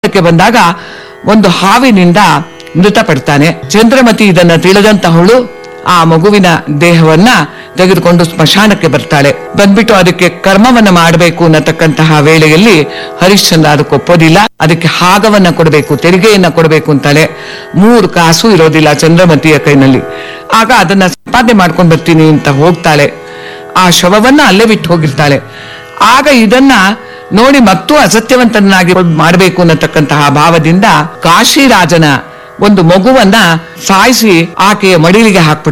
ಸ್ಮಶಾನಕ್ಕೆ ಬಂದಾಗ ಒಂದು ಹಾವಿನಿಂದ ಮೃತಪಡ್ತಾನೆ ಚಂದ್ರಮತಿ ಇದನ್ನ ತಿಳಿದಂತಹವಳು ಆ ಮಗುವಿನ ದೇಹವನ್ನ ತೆಗೆದುಕೊಂಡು ಸ್ಮಶಾನಕ್ಕೆ ಬರ್ತಾಳೆ ಬಂದ್ಬಿಟ್ಟು ಅದಕ್ಕೆ ಕರ್ಮವನ್ನ ಮಾಡಬೇಕು ಅನ್ನತಕ್ಕಂತಹ ವೇಳೆಯಲ್ಲಿ ಹರಿಶ್ಚಂದ್ರ ಅದಕ್ಕೆ ಒಪ್ಪೋದಿಲ್ಲ ಅದಕ್ಕೆ ಹಾಗವನ್ನ ಕೊಡಬೇಕು ತೆರಿಗೆಯನ್ನ ಕೊಡಬೇಕು ಅಂತಾಳೆ ಮೂರು ಕಾಸು ಇರೋದಿಲ್ಲ ಚಂದ್ರಮತಿಯ ಕೈನಲ್ಲಿ ಆಗ ಅದನ್ನ ಸಂಪಾದನೆ ಮಾಡ್ಕೊಂಡು ಬರ್ತೀನಿ ಅಂತ ಹೋಗ್ತಾಳೆ ಆ ಶವವನ್ನ ಅಲ್ಲೇ ಬಿಟ್ಟು ಹೋಗಿರ್ತಾಳೆ ಆಗ ಇದನ್ನ ನೋಡಿ ಮತ್ತೂ ಅಸತ್ಯವಂತನಾಗಿ ಮಾಡಬೇಕು ಅನ್ನತಕ್ಕಂತಹ ಭಾವದಿಂದ ಕಾಶಿರಾಜನ ಒಂದು ಮಗುವನ್ನ ಸಾಯಿಸಿ ಆಕೆಯ ಮಡಿಲಿಗೆ ಹಾಕ್ಬಿಡ್ತಾನೆ